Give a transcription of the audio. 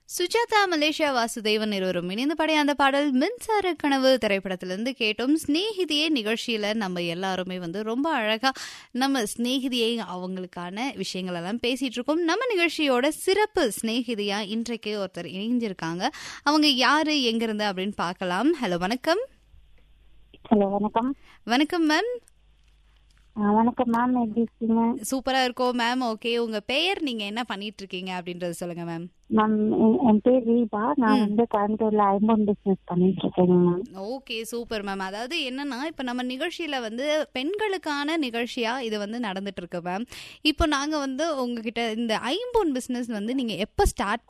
Sujatha Malaysia Vasudevan இருவரும் இணைந்து பாடிய அந்த பாடல் மின்சார கனவு திரைப்படத்திலிருந்து கேட்டோம் ஸ்நேகிதியே நிகழ்ச்சியில நம்ம எல்லாருமே வந்து ரொம்ப அழகா நம்ம ஸ்நேகிதியை அவங்களுக்கான விஷயங்கள் எல்லாம் பேசிட்டு இருக்கோம் நம்ம நிகழ்ச்சியோட சிறப்பு ஸ்நேகிதியா இன்றைக்கு ஒருத்தர் இணைஞ்சிருக்காங்க அவங்க யாரு எங்க இருந்து அப்படின்னு பார்க்கலாம் ஹலோ வணக்கம் ஹலோ வணக்கம் வணக்கம் மேம் ஆ, வணக்கம் மேம் எப்படி இருக்கீங்க சூப்பரா இருக்கோம் மேம் ஓகே உங்க பெயர் நீங்க என்ன பண்ணிட்டு இருக்கீங்க அப்படின்றது சொல்லுங்க மேம் மேம் என்- என் பேர் ரீபா நான் வந்து கோயம்புத்தூர்ல ஐம்பொன் பிசினஸ் பண்ணிட்டு இருக்கேங்க மேம் ஓகே சூப்பர் மேம் அதாவது என்னன்னா இப்போ நம்ம நிகழ்ச்சியில வந்து பெண்களுக்கான நிகழ்ச்சியா இது வந்து நடந்துட்டு இருக்கு மேம் இப்போ நாங்க வந்து உங்ககிட்ட இந்த ஐம்பொன் பிசினஸ் வந்து நீங்க எப்போ ஸ்டார்ட்